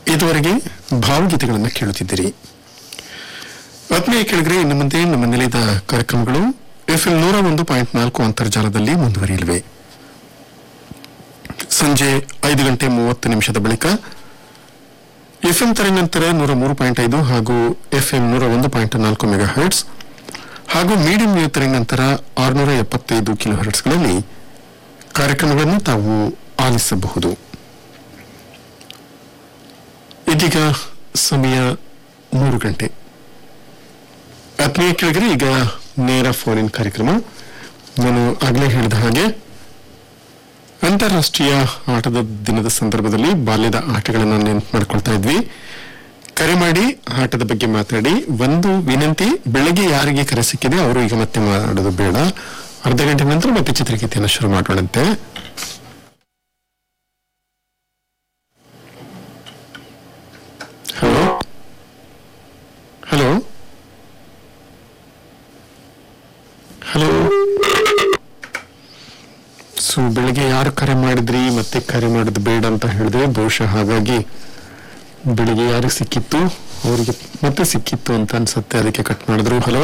ಇದುವರೆಗೆ ಭಾವಗೀತೆಗಳನ್ನು ಕೇಳುತ್ತಿದ್ದೀರಿ ಆತ್ಮೀಯ ಕೆಳಗರೆ ಇನ್ನು ಮುಂದೆ ನಮ್ಮ ನಿಲಯದ ಕಾರ್ಯಕ್ರಮಗಳು ಎಫ್ಎಂ ನೂರ ಒಂದು ಪಾಯಿಂಟ್ ನಾಲ್ಕು ಅಂತರ್ಜಾಲದಲ್ಲಿ ಮುಂದುವರಿಯಲಿವೆ ಸಂಜೆ ಐದು ಗಂಟೆ ಮೂವತ್ತು ನಿಮಿಷದ ಬಳಿಕ ಎಫ್ಎಂ ತರಂಗಾಂತರ ನೂರ ಮೂರು ಪಾಯಿಂಟ್ ಐದು ಹಾಗೂ ಎಫ್ಎಂ ನೂರ ಒಂದು ಪಾಯಿಂಟ್ ನಾಲ್ಕು ಮೆಗಾ ಹರ್ಟ್ಸ್ ಹಾಗೂ ಮೀಡಿಯಂ ವೇವ್ ತರಂಗಾಂತರ ಆರುನೂರ ಎಪ್ಪತ್ತೈದು ಕಿಲೋ ಹರ್ಟ್ಸ್ಗಳಲ್ಲಿ ಕಾರ್ಯಕ್ರಮಗಳನ್ನು ತಾವು ಆಲಿಸಬಹುದು ಇದೀಗ ಸಮಯ ಮೂರು ಗಂಟೆ ಆತ್ಮೀಯ ಕೆಳಗರೆ ಈಗ ನೇರ ಫೋನ್ ಇನ್ ಕಾರ್ಯಕ್ರಮ ನಾನು ಆಗಲೇ ಹೇಳಿದ ಹಾಗೆ ಅಂತಾರಾಷ್ಟ್ರೀಯ ಆಟದ ದಿನದ ಸಂದರ್ಭದಲ್ಲಿ ಬಾಲ್ಯದ ಆಟಗಳನ್ನು ನೆನಪು ಮಾಡ್ಕೊಳ್ತಾ ಇದ್ವಿ ಕರೆ ಮಾಡಿ ಆಟದ ಬಗ್ಗೆ ಮಾತಾಡಿ ಒಂದು ವಿನಂತಿ ಬೆಳಗ್ಗೆ ಯಾರಿಗೆ ಕರೆ ಸಿಕ್ಕಿದೆ ಅವರು ಈಗ ಮತ್ತೆ ಮಾಡೋದು ಬೇಡ ಅರ್ಧ ಗಂಟೆ ನಂತರ ಮತ್ತೆ ಚಿತ್ರಗೀತೆಯನ್ನು ಶುರು ಮಾಡೋಣಂತೆ ಹಲೋ ಹಲೋ ಹಲೋ ಸೊ ಬೆಳಿಗ್ಗೆ ಯಾರು ಕರೆ ಮಾಡಿದ್ರಿ ಮತ್ತೆ ಕರೆ ಮಾಡೋದು ಬೇಡ ಅಂತ ಹೇಳಿದ್ರೆ ಬಹುಶಃ ಹಾಗಾಗಿ ಬೆಳಿಗ್ಗೆ ಯಾರಿಗೆ ಸಿಕ್ಕಿತ್ತು ಅವರಿಗೆ ಮತ್ತೆ ಸಿಕ್ಕಿತ್ತು ಅಂತ ಅನ್ಸುತ್ತೆ ಅದಕ್ಕೆ ಕಟ್ ಮಾಡಿದ್ರು ಹಲೋ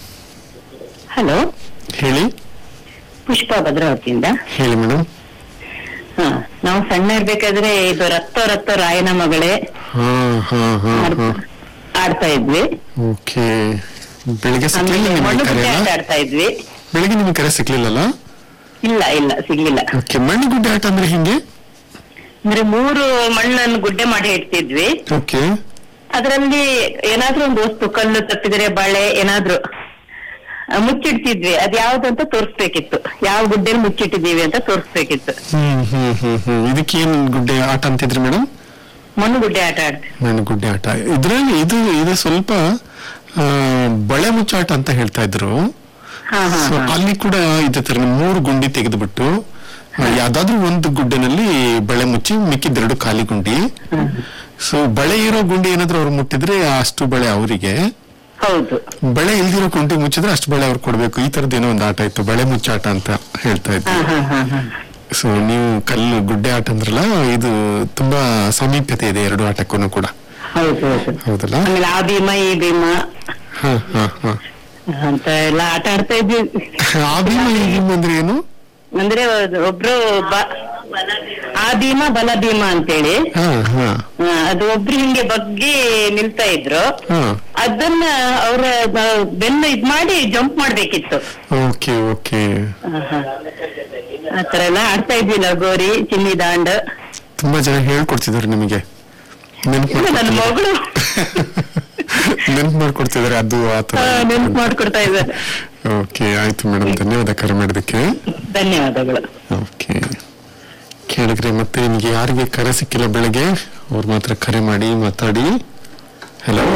ಹಲೋ ಹೇಳಿ ಪುಷ್ಪ ಭದ್ರಾವತಿಯಿಂದ ಹೇಳಿ ಮೇಡಮ್ ಹಾ ನಾವು ಸಣ್ಣ ಇರ್ಬೇಕಾದ್ರೆ ಇದು ರಕ್ತ ರಕ್ತ ರಾಯನ ಮಗಳೇ ಹಾ ಹಾ ಹಾ ಆಡ್- ಹಾ ಆಡ್ತಾ ಇದ್ವಿ ಓಕೆ ಬೆಳಿಗ್ಗೆ ಸಿಕ್ಲಿಲ್ಲ ಆಮೇಲೆ ನಿಮಗೆ ಮಣ್ಣು ಕರೆ ಗುಡ್ಡೆ ಅಲ್ಲ? ಆಟ ಆಡ್ತಾ ಇದ್ವಿ ಬೆಳಿಗ್ಗೆ ನಿಮಗೆ ಕರೆ ಸಿಕ್ಲಿಲ್ಲಲ್ಲ ಇಲ್ಲ ಇಲ್ಲ ಸಿಗ್ಲಿಲ್ಲ ಓಕೆ ಮಣ್ಣು ಗುಡ್ಡೆ ಆಟ ಅಂದ್ರೆ ಹಿಂಗೆ ಅಂದ್ರೆ ಮೂರು ಮಣ್ಣನ್ನು ಗುಡ್ಡೆ ಮಾಡಿ ಇಡ್ತಿದ್ವಿ ಓಕೆ ಅದರಲ್ಲಿ ಏನಾದ್ರೂ ಒಂದು ವಸ್ತು ಕಲ್ಲು ತಪ್ಪಿದರೆ ಬಳೆ ಏನಾದ್ರೂ ಆ, ಮುಚ್ಚಿಡ್ತಿದ್ವಿ ಅದ್ ಯಾವ್ದು ಅಂತ ತೋರಿಸ್ಬೇಕಿತ್ತು ಯಾವ ಗುಡ್ಡೆಲಿ ಮುಚ್ಚಿಟ್ಟಿದೀವಿ ಅಂತ ತೋರಿಸ್ಬೇಕಿತ್ತು ಹ್ಮ್ ಹ್ಮ್ ಹ್ಮ್ ಹ್ಮ್ ಇದಕ್ಕೇನ್ ಗುಡ್ಡೆ ಆಟ ಅಂತಿದ್ರಿ ಮೇಡಮ್ ಮಣ್ಣು ಗುಡ್ಡೆ ಆಟ ಆಡ್ತೀವಿ ಮಣ್ಣು ಗುಡ್ಡೆ ಆಟ ಇದ್ರಲ್ಲಿ ಇದು ಇದು ಸ್ವಲ್ಪ ಆ, ಬಳೆ ಮುಚ್ಚಾಟ ಅಂತ ಹೇಳ್ತಾ ಇದ್ರು ಹಾ ಹಾ ಸೊ ಹಾ. ಅಲ್ಲಿ ಕೂಡ ಇದೇ ತರ ಮೂರು ಗುಂಡಿ ತೆಗೆದುಬಿಟ್ಟು ಆ, ಯಾವ್ದಾದ್ರೂ ಒಂದು ಗುಡ್ಡೆನಲ್ಲಿ ಬಳೆ ಮುಚ್ಚಿ ಮಿಕ್ಕಿದ್ದೆರಡು ಖಾಲಿ ಗುಂಡಿ ಹ್ಮ್. ಸೊ ಬಳೆ ಇರೋ ಗುಂಡಿ ಏನಾದ್ರೂ ಅವ್ರು ಮುಟ್ಟಿದ್ರೆ ಅಷ್ಟು ಬಳೆ ಅವರಿಗೆ ಹೌದು ಬಳೆ ಇಲ್ದಿರೋ ಗುಂಡಿ ಮುಚ್ಚಿದ್ರೆ ಅಷ್ಟು ಬಳೆ ಅವ್ರು ಕೊಡ್ಬೇಕು ಈ ತರದ್ ಏನೋ ಒಂದು ಆಟ ಇತ್ತು ಬಳೆ ಮುಚ್ಚಾಟ ಅಂತ ಹೇಳ್ತಾ ಹಾ ಇದ್ರು ಹಾ ಹಾ ಹಾ ಸೊ ನೀವು ಕಲ್ಲು ಗುಡ್ಡೆ ಆಟ ಅಂದ್ರಲ್ಲ ಇದು ತುಂಬಾ ಸಾಮೀಪ್ಯತೆ ಇದೆ ಎರಡು ಆಟಕ್ಕೂ ಕೂಡ ಹೌದು ಹೌದು ಹೌದಲ್ಲ ಆಮೇಲೆ ಆ ಭೀಮ ಈ ಭೀಮ ಹಾ ಹಾ ಹಾ ಅಂತ ಎಲ್ಲ ಆಟ ಆಡ್ತಾ ಇದ್ವಿ ಆ ಭೀಮ ಈ ಭೀಮ ಅಂದ್ರೆ ಏನು ಅಂದ್ರೆ ಒಬ್ರು ಬ- ಆ ಭೀಮ ಬಲ ಭೀಮ ಅಂತೇಳಿ ಹಾ ಹಾ ಆ, ಅದು ಒಬ್ರು ಹಿಂಗೆ ಬಗ್ಗಿ ನಿಲ್ತಾ ಇದ್ರು ಹಾ ಅದನ್ನ ಅವ್ರ ಬ- ಬೆನ್ನು ಇದ್ ಮಾಡಿ ಜಂಪ್ ಮಾಡ್ಬೇಕಿತ್ತು ಓಕೆ ಓಕೆ ಆಹಾ. ಆ ತರ ಎಲ್ಲ ಆಡ್ತಾ ಇದ್ವಿ ಲಗೋರಿ ಚಿನ್ನಿ ದಾಂಡ್ ತುಂಬಾ ಜನ ಹೇಳ್ಕೊಡ್ತಿದ್ದಾರೆ ನಿಮಗೆ ನೆನ್ಪು ಇದು ನನ್ನ ಮಗಳು ನೆನ್ಪು ಮಾಡ್ಕೊಡ್ತಿದ್ದಾರೆ ಅದು ಆ ತರ ನೆನ್ಪು ಮಾಡ್ಕೊಡ್ತಾ ಇದ್ದಾರೆ ಓಕೆ ಆಯ್ತು ಮೇಡಮ್ ಧನ್ಯವಾದ ಕರೆ ಮಾಡೋದಕ್ಕೆ ಧನ್ಯವಾದಗಳು ಓಕೆ ಕೇಳಿದ್ರೆ ಮತ್ತೆ ನಿಮಗೆ ಯಾರಿಗೆ ಕರೆ ಸಿಕ್ಕಿಲ್ಲ ಬೆಳಗ್ಗೆ ಅವ್ರು ಮಾತ್ರ ಕರೆ ಮಾಡಿ ಮಾತಾಡಿ ಹಲೋ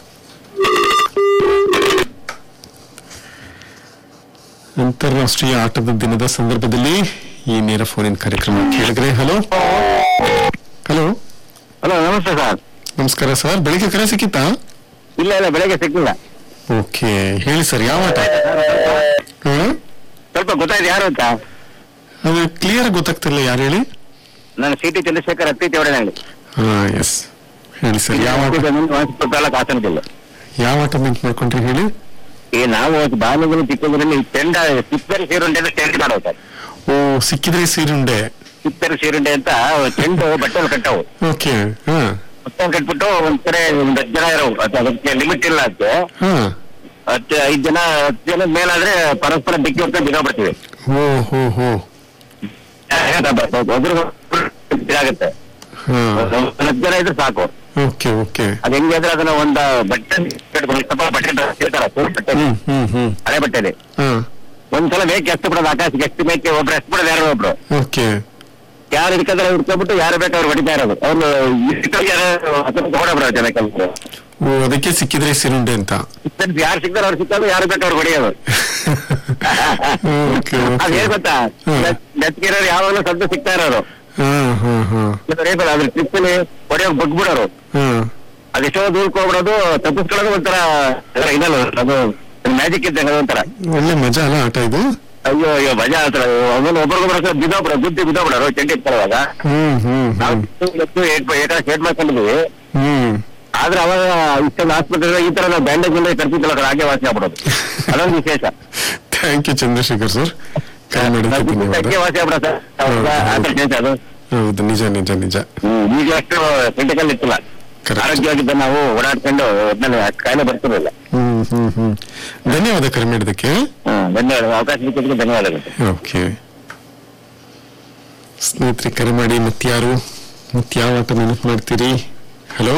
ಅಂತಾರಾಷ್ಟ್ರೀಯ ಆಟದ ದಿನದ ಸಂದರ್ಭದಲ್ಲಿ ಈ ನೇರ ಫೋನಿನ ಕಾರ್ಯಕ್ರಮ ಕೇಳಿದ್ರೆ ಹಲೋ ಹಲೋ ಹಲೋ ನಮಸ್ತೆ ಸರ್ ನಮಸ್ಕಾರ ಸರ್ ಬೆಳಿಗ್ಗೆ ಕರೆ ಸಿಕ್ಕಿತ್ತಾ ಇಲ್ಲ ಇಲ್ಲ ಬೆಳಗ್ಗೆ ಸಿಕ್ಕಿಲ್ಲ ಓಕೆ ಹೇಳಿ ಸರ್ ಯಾವ ಆಟ ಹಾ? ಸ್ವಲ್ಪ ಗೊತ್ತಾಯ್ತು ಯಾರು ಅಂತ ಅದು ಕ್ಲಿಯರ್ ಗೊತ್ತಾಗ್ತಿಲ್ಲ ಯಾರು ಹೇಳಿ ನಾನು ಸಿ ಟಿ ಚಂದ್ರಶೇಖರ್ ಅತ್ತಿ ತೇವಡನಹಳ್ಳಿ ಹಾ ಎಸ್ ಹೇಳಿ ಸರ್ ಯಾವ ಆಟ ಕಾಲ ಕಾಸನದಿಲ್ಲ ಯಾವ ಆಟ ನೆನ್ಪು ಮಾಡ್ಕೊಂಡ್ರಿ ಹೇಳಿ ಈ ನಾವು ಬಾಲ್ಯದಲ್ಲಿ ಚಿಕ್ಕದ್ರಲ್ಲಿ ಚೆಂಡ ಚಿಪ್ಪರಿ ಸೀರುಂಡೆ ಅಂತ ಚೆಂಡ ಮಾಡೋದು ಸರ್ ಓ ಸಿಕ್ಕಿದ್ರೆ ಸೀರುಂಡೆ ಚಿಪ್ಪರಿ ಸೀರುಂಡೆ ಅಂತ ಚೆಂಡು ಬಟ್ಟೆಗಳು ಕಟ್ಟವು ಓಕೆ ಹಾ ಬಟ್ಟೆ ಕಟ್ಬಿಟ್ಟು ಒಂದ್ ಕಡೆ ಒಂದ್ ಹತ್ತು ಜನ ಇರೋವು ಅದು ಅದಕ್ಕೆ ಲಿಮಿಟ್ ಇಲ್ಲ ಅದಕ್ಕೆ ಹಾ ಹತ್ತು ಐದ್ ಜನ ಹತ್ತು ಜನದ ಮೇಲಾದ್ರೆ ಪರಸ್ಪರ ಡಿಕ್ಕಿ ಹೊಡ್ಕೊಂಡು ದಿನ ಬರ್ತೀವಿ ಓ ಹೋ ಹೋ ಒಬ್ರು ಇದಾಗುತ್ತೆ ಹಾ ಒಂದ್ ಹತ್ತು ಜನ ಇದ್ರೆ ಸಾಕು ಓಕೆ ಓಕೆ ಅದ್ ಹೆಂಗೆ ಅಂದ್ರೆ ಅದನ್ನ ಒಂದ ಬಟ್ಟೆ ಕಟ್ಕೊಂಡು ಸ್ವಲ್ಪ ಬಟ್ಟೆ ಇರ್ತಾರ ಬಟ್ಟೆ ಹ್ಮ್ ಹ್ಮ್ ಹ್ಮ್ ಹಳೆ ಬಟ್ಟೆದೆ ಹಾ ಒಂದ್ಸಲ ಮೇಕೆ ಎಸ್ತು ಬಿಡೋದು ಆಕಾಶಕ್ಕೆ ಎಷ್ಟು ಮೇಕೆ ಒಬ್ರು ಎಸ್ತು ಬಿಡೋದು ಯಾರೋ ಒಬ್ರು ಓಕೆ ಯಾರು ಹಿಡ್ಕೊಂಡ್ರೆ ಹಿಡ್ಕೊಂಡ್ಬಿಟ್ಟು ಯಾರು ಬೇಕು ಅವ್ರು ಹೊಡಿತಾ ಇರೋದು ಅವ್ರು ತಗೊಂಡೋಗ್ಬಿಡೋ ಜನ ಕೆಲವರು ಓ ಅದಕ್ಕೆ ಸಿಕ್ಕಿದ್ರೆ ಸೀರುಂಡೆ ಅಂತ ಯಾರು ಸಿಗ್ತಾರೆ ಅವ್ರು ಸಿಕ್ತಾರೆ ಯಾರು ಬೇಕು ಅವ್ರು ಹೊಡಿಯೋದು ಓಕೆ ಅದ್ ಓಕೆ ಏನ್ ಗೊತ್ತಾ ಹ್ಮ್. ನೆಚ್ಕಿರೋರು ಯಾವಾಗಲೂ ಸದ್ದು ಸಿಗ್ತಾ ಇರೋರು ಹಾ ಹಾ ಹಾ ರೇಪಲ್ಲ ಅದ್ರ ಟ್ರಿಪ್ಪಲ್ಲಿ ಹೊಡೆಯೋಕ್ ಬಗ್ಬಿಡೋರು ಹಾ ಅದೆಷ್ಟೋ ದೂರಕ್ಕೆ ಹೋಗ್ಬಿಡೋದು ತಪ್ಪಿಸ್ಕೊಳ್ಳೋದು ಒಂಥರ ಅದರ ಇದಲ್ಲ ಅದು ಮ್ಯಾಜಿಕ್ ಇದ್ದಂಗೆ ಅದೊಂಥರ ಒಳ್ಳೆ ಮಜಾ ಅಲ್ಲ ಆಟ ಇದು ಅಯ್ಯೋ ಅಯ್ಯೋ ಮಜಾ ಆತರ ಆಮೇಲೆ ಒಬ್ರಿಗೊಬ್ರು ಬಿದ್ದೋಗ್ಬಿಡ ಬುದ್ಧಿ ಬಿದ್ದೋಗ್ಬಿಡೋರು ಚೆಂಡಿ ಇರ್ತಾರವಾಗ ಹ್ಮ್ ಹ್ಮ್ ನಾವು ಹ್ಮ್ ಏಟ್ ಏಟ್ ಮಾಡ್ಕೊಂಡಿದ್ವಿ ಹ್ಮ್ ಆದ್ರೆ ಅವಾಗ ಇಷ್ಟೊಂದು ಆಸ್ಪತ್ರೆ ಈ ತರ ನಾವು ಬ್ಯಾಂಡೇಜ್ ಮೇಲೆ ಕರ್ತಿದ್ದಲ್ಲ ಕಡೆ ಹಾಗೆ ವಾಸಿ ಆಗ್ಬಿಡೋದು ಅದೊಂದು ವಿಶೇಷ ಥ್ಯಾಂಕ್ ಯು ಚಂದ್ರಶೇಖರ್ ಸರ್ ಕರೆ ಮಾಡಿದ್ದಕ್ಕೆ ಧನ್ಯವಾದ ಹಾಗೆ ವಾಸಿ ಆಗ್ಬಿಡೋದು ಹೌದು, ಹೌದು. ವಿಶೇಷ ಅದು ಹೌದು ನಿಜ ನಿಜ ನಿಜ ಹ್ಮ್, ಈಗ ಅಷ್ಟು ಕ್ರಿಟಿಕಲ್ ಇತ್ತಿಲ್ಲ Correct. ಆರೋಗ್ಯವಾಗಿದ್ದ ನಾವು ಓಡಾಡ್ಕೊಂಡು ಒಟ್ನಲ್ಲಿ ಆ ಕಾಯಿಲೆ ಬರ್ತಿರಲಿಲ್ಲ ಹ್ಮ್ ಹ್ಮ್ ಹ್ಮ್ ಧನ್ಯವಾದ ಕರೆ ಮಾಡಿದ್ದಕ್ಕೆ ಹ್ಮ್ ಧನ್ಯವಾದ ಅವಕಾಶ ಸಿಕ್ಕಿದ್ದಕ್ಕೆ ಧನ್ಯವಾದಗಳು ಓಕೆ ಸ್ನೇಹಿತರೆ ಕರೆ ಮಾಡಿ ಮತ್ಯಾರು ಮತ್ಯಾವ ಆಟ ನೆನಪು ಮಾಡ್ತೀರಿ ಹಲೋ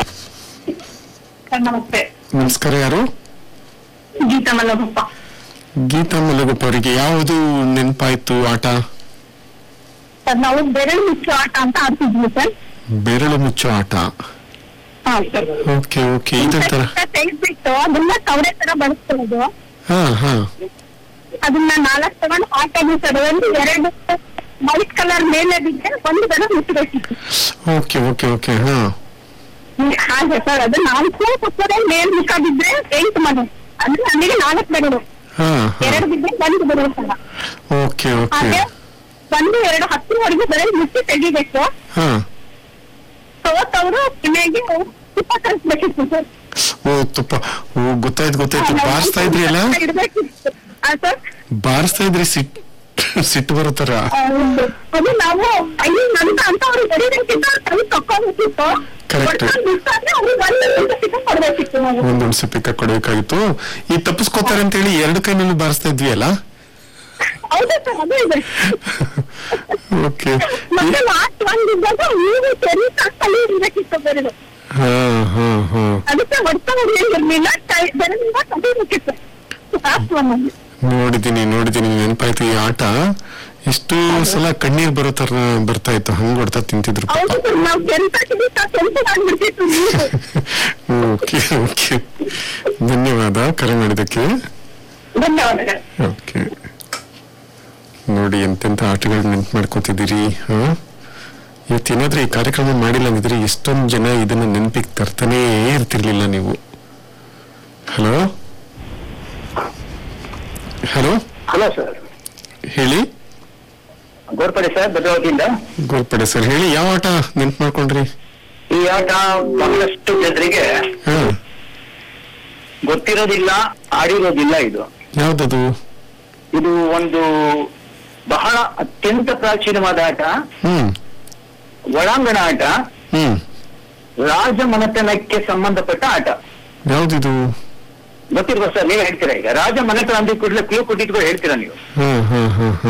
ನಮಸ್ತೆ ನಮಸ್ಕಾರ ಯಾರು ಗೀತಾ ಮಲ್ಲಗೊಪ್ಪ ಗೀತಾ ಮಲಗುಪ್ಪ ಅವರಿಗೆ ಯಾವುದು ನೆನಪಾಯ್ತು ಆಟ ಸರ್ ನಾವು ಬೆರಳು ಮುಚ್ಚು ಆಟ ಅಂತ ಆಡ್ತಿದ್ವಿ ಸರ್ ಬೆರಳು ಮುಚ್ಚೋ ಆಟ ಹಾ ಸರ್ ಓಕೆ ಓಕೆ ಇದೊಂಥರ ತೆಗೆದ್ಬಿಟ್ಟು ಅದನ್ನ ಕವಡೆ ತರ ಬಳಸ್ಕೊಳ್ಳೋದು ಹಾ ಹಾ ಅದನ್ನ ನಾಲ್ಕು ತಗೊಂಡು ಹಾಕೋದು ಸರ್ ಒಂದು ಎರಡು ವೈಟ್ ಕಲರ್ ಮೇಲೆ ಬಿದ್ದರೆ ಒಂದು ಬೆರಳು ಮುಚ್ಚಬೇಕಿತ್ತು ಓಕೆ ಓಕೆ ಓಕೆ ಹಾ ಹಾಗೆ ಸರ್ ಅದು ನಾಲ್ಕು ಪಕ್ಕದ ಮೇಲ್ ಮುಖ ಬಿದ್ರೆ ಎಂಟು ಮನೆ ಅಂದ್ರೆ ನಮಗೆ ನಾಲ್ಕು ಬೆರಳು ಹಾ ಹಾ ಎರಡು ಬಿದ್ರೆ ಒಂದು ಬೆರಳು ಸರ್ ಓಕೆ ಓಕೆ ಹಾಗೆ ಒಂದು ಎರಡು ಹತ್ತರವರೆಗೆ ಬೆರಳು ಮುಚ್ಚಿ ತೆಗಿಬೇಕು ಹಾ ಸೋತವರು ಮನೆಗೆ ತುಪ್ಪ ಕಳಿಸ್ಬೇಕಿತ್ತು ಸರ್ ಓ ತುಪ್ಪ ಓ ಗೊತ್ತಾಯ್ತು ಗೊತ್ತಾಯ್ತು ಬಾರಿಸ್ತಾ ಇದ್ರಿ ಅಲ್ಲ ಇಡ್ಬೇಕಿತ್ತು ಆ ಸರ್ ಬಾರಿಸ್ತಾ ಇದ್ರಿ ಸಿಟ್ ಸಿಟ್ಟು ಬರುತ್ತಾರ ಹೌದು. ಅದು ನಾವು ಅಲ್ಲಿ ನಂತ ಅಂತ ಅವ್ರಿಗೆ ಬರೀಬೇಕಿತ್ತು ಅದು ತಕ್ಕೋಬೇಕಿತ್ತು Correct. ಬಿಟ್ಟಾದ್ರೆ ಅವ್ರಿಗೆ ಒಂದು ಸಿಕ್ಕ ಕೊಡ್ಬೇಕಿತ್ತು ನಾವು ಒಂದೊಂದು ಸಿಪ್ಪಿ ಕೊಡಬೇಕಾಗಿತ್ತು ಈ ತಪ್ಪಿಸ್ಕೋತಾರೆ ಅಂತ ಹೇಳಿ ಎರಡು ಕೈನಲ್ಲೂ ಬಾರಿಸ್ತಾ ಇದ್ವಿ ಅಲ್ಲ ಹೌದು ಸರ್ ಅದು ಇದೆ ಓಕೆ ಮತ್ತೆ ಲಾಸ್ಟ್ ಒಂದ್ ಇದ್ದಾಗ ನೀವು ಸರಿ ಕಲಿ ಇರ್ಬೇಕಿತ್ತು ಬೆರಳು ಹಾ ಹಾ ಹಾ ಅದಕ್ಕೆ ಹೊಡ್ತಾ ಇರ್ಲಿಲ್ಲ ಬೆರಳಿಂದ ಕಲಿಬೇಕಿತ್ತು ಲಾಸ್ಟ್ ಒನ್ ಅಲ್ಲಿ ನೋಡಿದೀನಿ ನೋಡಿದೀನಿ ನೆನಪಾಯ್ತು ಈ ಆಟ ಎಷ್ಟು ಸಲ ಕಣ್ಣೀರ್ ಬರೋ ತರ ಬರ್ತಾ ಇತ್ತು ಹಂಗ್ ಹೊಡ್ತಾ ತಿಂತಿದ್ರು ಪಾಪ ಹೌದು ಸರ್ ನಾವು ಕೆಂಪ ಕಿಡಿತ ಕೆಂಪಗಾಗ್ಬಿಡ್ತಿತ್ತು ನೀರು ಓಕೆ ಓಕೆ ಧನ್ಯವಾದ ಕರೆ ಮಾಡಿದ್ದಕ್ಕೆ ಧನ್ಯವಾದಗಳು ಓಕೆ ನೋಡಿ ಎಂತೆಂತ ಆಟಗಳು ನೆನ್ಪು ಮಾಡ್ಕೋತಿದ್ದೀರಿ ಹಾ ಇವತ್ತೇನಾದ್ರೂ ಈ ಕಾರ್ಯಕ್ರಮ ಮಾಡಿಲ್ಲ ಅಂದಿದ್ರೆ ಎಷ್ಟೊಂದು ಜನ ಇದನ್ನ ನೆನಪಿಗೆ ತರ್ತಾನೇ ಇರ್ತಿರ್ಲಿಲ್ಲ ನೀವು ಹಲೋ ಹಲೋ ಹಲೋ ಸರ್ ಹೇಳಿ ಗೋರ್ಪಡೆ ಸರ್ ಭದ್ರಾವತಿಯಿಂದ ಗೋಲ್ಪಡೆ ಸರ್ ಹೇಳಿ ಯಾವ ಆಟ ನೆನ್ಪು ಮಾಡ್ಕೊಂಡ್ರಿ ಈ ಆಟ ಬಹಳಷ್ಟು ಜನರಿಗೆ ಹಾ ಗೊತ್ತಿರೋದಿಲ್ಲ ಆಡಿರೋದಿಲ್ಲ ಇದು ಯಾವ್ದದು ಇದು ಒಂದು ಬಹಳ ಅತ್ಯಂತ ಪ್ರಾಚೀನವಾದ ಆಟ ಹ್ಮ್ ಒಳಾಂಗಣ ಆಟ ಹ್ಮ್ ರಾಜ ಮನೆತನಕ್ಕೆ ಸಂಬಂಧಪಟ್ಟ ಆಟ ಯಾವ್ದಿದು ಗೊತ್ತಿರುವ ಸರ್ ನೀವು ಹೇಳ್ತೀರಾ ಈಗ ರಾಜ ಮನೆತನ ಅಂದ ಕೂಡಲೇ ಕ್ಲೂ ಕೊಟ್ಟಿದ್ದು ಹೇಳ್ತೀರಾ ನೀವು ಹಾ ಹಾ ಹಾ ಹಾ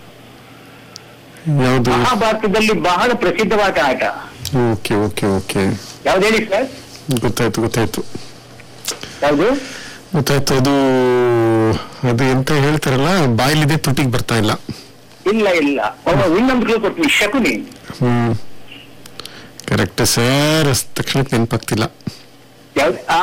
ಯಾವ್ದು ಮಹಾಭಾರತದಲ್ಲಿ ಬಹಳ ಪ್ರಸಿದ್ಧವಾದ ಆಟ ಓಕೆ ಓಕೆ ಓಕೆ ಯಾವ್ದು ಹೇಳಿ ಸರ್ ಗೊತ್ತಾಯ್ತು ಗೊತ್ತಾಯ್ತು ಯಾವ್ದು ಗೊತ್ತಾಯ್ತು ಅದು ಅದು ಎಂತ ಹೇಳ್ತಾರಲ್ಲ ಬಾಯಿಲಿದೆ ತುಟಿಗೆ ಬರ್ತಾ ಇಲ್ಲ ಇಲ್ಲ ಇಲ್ಲ ಒಬ್ಬ ಇನ್ನೊಂದು ಕ್ಲೂ ಕೊಡ್ತೀನಿ ಶಕುನಿ ಹ್ಮ್ ಕರೆಕ್ಟ್ ಸರ್ ತಕ್ಷಣಕ್ಕೆ ನೆನಪಾಗ್ತಿಲ್ಲ ಯಾವ್ದು ಆ,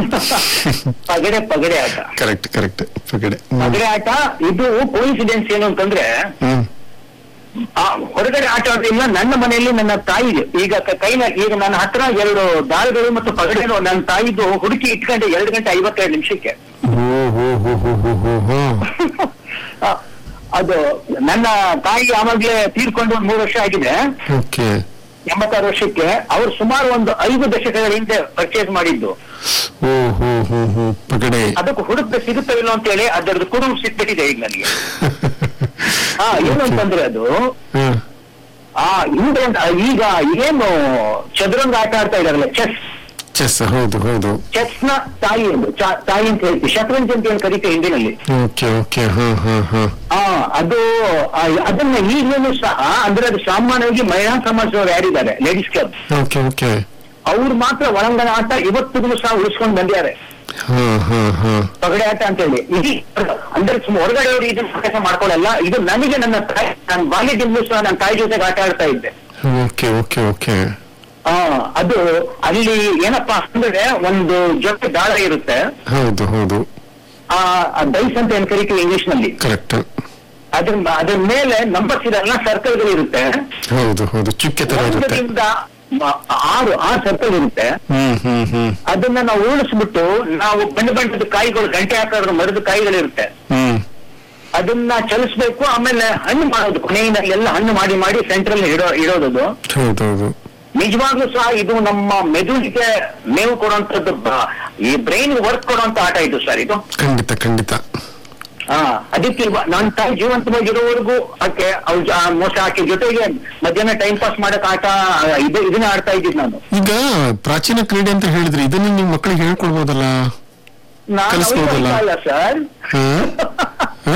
ಪಗಡೆ ಪಗಡೆ ಆಟ ಕರೆಕ್ಟ್ ಕರೆಕ್ಟ್ ಪಗಡೆ ಹ್ಮ್. ಪಗಡೆ ಆಟ ಇದು ಕೋಇನ್ಸಿಡೆನ್ಸ್ ಏನು ಅಂತಂದ್ರೆ ಹ್ಮ್ ಆ ಹೊರಗಡೆ ಆಟ ಆಡೋದ್ರಿಂದ ನನ್ನ ಮನೆಯಲ್ಲಿ ನನ್ನ ತಾಯಿಗೆ ಈಗ ಕ- ಕೈನ ಈಗ ನನ್ನ ಹತ್ರ ಎರಡು ದಾಳಗಳು ಮತ್ತು ಪಗಡೆಗಳು ನನ್ನ ತಾಯಿದು ಹುಡುಕಿ ಇಟ್ಕೊಂಡೆ ಎರಡು ಗಂಟೆ ಐವತ್ತೆರಡು ನಿಮಿಷಕ್ಕೆ ಹೋ ಹೋ ಹೋ ಹೋ ಹೋ ಹೋ ಹೋ ಆ, ಅದು ನನ್ನ ತಾಯಿ ಆವಾಗ್ಲೇ ತೀರ್ಕೊಂಡು ಒಂದು ಮೂರು ವರ್ಷ ಆಗಿದೆ ಓಕೆ ಎಂಬತ್ತಾರು ವರ್ಷಕ್ಕೆ ಅವ್ರು ಸುಮಾರು ಒಂದು ಐದು ದಶಕಗಳ ಹಿಂದೆ ಪರ್ಚೇಸ್ ಮಾಡಿದ್ದು ಓ ಹೋ ಹೋ ಹೋ ಪಗಡೆ ಅದಕ್ಕೆ ಹುಡುಕ್ದೆ ಸಿಗುತ್ತವಿಲ್ಲ ಅಂತ ಹೇಳಿ ಅದರದ್ದು ಕುರುಡು ಸಿಕ್ಬಿಟ್ಟಿದೆ ಈಗ ನನಗೆ ಹಾ ಏನು ಅಂತಂದ್ರೆ ಅದು ಹಾ ಆ ಹಿಂದೆ ಒಂದು- ಈಗ ಏನು ಚದುರಂಗ ಆಟ ಆಡ್ತಾ ಇದಾರಲ್ಲ ಚೆಸ್ ಚೆಸ್ ಹೌದು ಹೌದು ಚೆಸ್ ನ ತಾಯಿ ಎಂದು ಚಾ- ತಾಯಿ ಅಂತ ಹೇಳ್ತೀವಿ ಶತರಂಜ್ ಅಂತ ಏನು ಕರೀತೀವಿ ಹಿಂದಿನಲ್ಲಿ ಓಕೆ ಓಕೆ ಹಾ ಹಾ ಹಾ ಆ ಅದು ಆ, ಅದನ್ನ ಈಗಲೂ ಸಹ ಅಂದ್ರೆ ಅದು ಸಾಮಾನ್ಯವಾಗಿ ಮಹಿಳಾ ಸಮಾಜದವ್ರು ಯಾರಿದ್ದಾರೆ ಲೇಡೀಸ್ ಕ್ಲಬ್ ಓಕೆ ಓಕೆ ಅವ್ರು ಮಾತ್ರ ಒಳಂಗಣ ಆಟ ಇವತ್ತಿಗೂ ಸಹ ಉಳಿಸ್ಕೊಂಡು ಬಂದಿದ್ದಾರೆ ಹಾ ಹಾ ಹಾ ಪಗಡೆ ಆಟ ಅಂತ ಹೇಳಿ ಇದು ಅಂದ್ರೆ ಸುಮ್ಮ ಹೊರಗಡೆ ಅವರು ಇದನ್ನ ಕೆಲಸ ಮಾಡ್ಕೊಳ್ಳಲ್ಲ ಇದು ನನಗೆ ನನ್ನ ತಾಯಿ ನನ್ನ ಬಾಲ್ಯದಿಂದಲೂ ಸಹ ನನ್ನ ತಾಯಿ ಜೊತೆಗೆ ಆಟ ಆಡ್ತಾ ಇದ್ದೆ ಓಕೆ ಓಕೆ ಓಕೆ ಆ ಅದು ಅಲ್ಲಿ ಏನಪ್ಪಾ ಅಂದ್ರೆ ಒಂದು ಜೊತೆ ದಾಳ ಇರುತ್ತೆ ಹೌದು ಹೌದು ಆ ಡೈಸ್ ಅಂತ ಏನ್ ಕರಿತೀವಿ ಇಂಗ್ಲಿಷ್ ನಲ್ಲಿ ಕರೆಕ್ಟ್ ಅದ್ರ ಅದ್ರ ಮೇಲೆ ನಂಬರ್ಸ್ ಇದೆಲ್ಲ ಸರ್ಕಲ್ಗಳು ಇರುತ್ತೆ ಹೌದು ಹೌದು ಚುಕ್ಕೆ ತರ ಇರುತ್ತೆ ಒಂದರಿಂದ ಮ- ಆರು ಆ ಸರ್ಕಲ್ ಇರುತ್ತೆ ಹ್ಮ್ ಹ್ಮ್ ಹ್ಮ್ ಅದನ್ನ ನಾವು ಉಳಿಸ್ಬಿಟ್ಟು ನಾವು ಬಣ್ಣ ಬಣ್ಣದ ಕಾಯಿಗಳು ಗಂಟೆ ಹಾಕೋದ್ರ ಮರದ ಕಾಯಿಗಳಿರುತ್ತೆ ಹ್ಮ್ ಅದನ್ನ ಚಲಿಸ್ಬೇಕು ಆಮೇಲೆ ಹಣ್ಣು ಮಾಡೋದು ಕೊನೆಯಲ್ಲಿ ಎಲ್ಲ ಹಣ್ಣು ಮಾಡಿ ಮಾಡಿ ಸೆಂಟ್ರಲ್ ಇಡೋ ಇಡೋದು ಹೌದೌದು ನಿಜವಾಗ್ಲೂ ಸಹ ಇದು ನಮ್ಮ ಮೆದುಳಿಗೆ ಮೇವು ಕೊಡುವಂತದ್ದು ಬ- ಈ ಬ್ರೈನ್ ವರ್ಕ್ ಕೊಡುವಂತ ಆಟ ಇದು ಸರ್ ಇದು ಖಂಡಿತ ಖಂಡಿತ ಹಾ ಅದಕ್ಕೆ ಇವ- ನನ್ನ ತಾಯಿ ಜೀವಂತವಾಗಿರೋವರೆಗೂ ಆಕೆ ಅವ್ಳು ಮೋಸ ಆಕೆ ಜೊತೆಗೆ ಮಧ್ಯಾಹ್ನ ಟೈಮ್ ಪಾಸ್ ಮಾಡಕ್ ಆಟ ಆ, ಇದು ಇದನ್ನ ಆಡ್ತಾ ಇದ್ದೀನಿ ನಾನು ಈಗ ಪ್ರಾಚೀನ ಕ್ರೀಡೆ ಅಂತ ಹೇಳಿದ್ರಿ ಇದನ್ನ ನಿಮ್ ಮಕ್ಕಳಿಗೆ ಹೇಳ್ಕೊಡ್ಬೋದಲ್ಲ ನಾನು ಕಲಿಸ್ಬೋದಲ್ಲ? ಅವ್ರಿಗೆ ಅಲ್ಲ ಸರ್ ಹಾ ಹಾ?